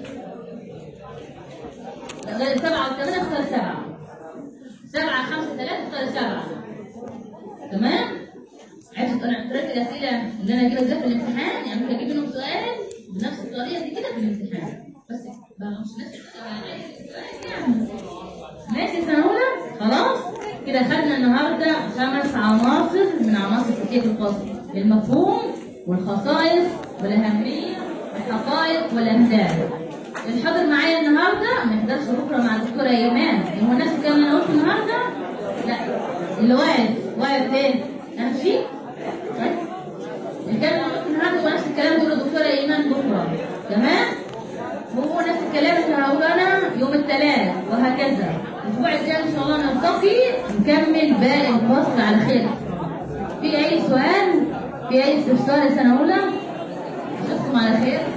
غير سبعة والثمانية اختار سبعة سبعة خمسة ثلاثة اختار سبعة تمام؟ عرفت أنا طريقة الأسئلة اللي أنا أجيبها ازاي في الامتحان يعني ممكن أجيب منهم سؤال بنفس الطريقة دي كده في الامتحان بس بقى مش نفس السؤال يعني ماشي سنة أولى خلاص كده خدنا النهاردة خمس عناصر من عناصر تكتيك الفصل المفهوم والخصائص والأهمية والحقائق والأهداف اللي حاضر معايا النهاردة ما يحضرش بكرة مع الدكتورة إيمان هو نفس الكلام اللي أنا قلته النهاردة؟ لا اللي واقف واقف فين؟ أمشي؟ طيب الكلام اللي أنا قلته النهاردة هو نفس الكلام اللي بيقوله الدكتورة إيمان بكرة تمام؟ هو نفس الكلام اللي هقوله انا يوم الثلاث وهكذا الاسبوع الجاي ان شاء الله نلتقي نكمل باقي الفصل على خير في اي سؤال في اي استفسار يا سنه اولى اشوفكم على خير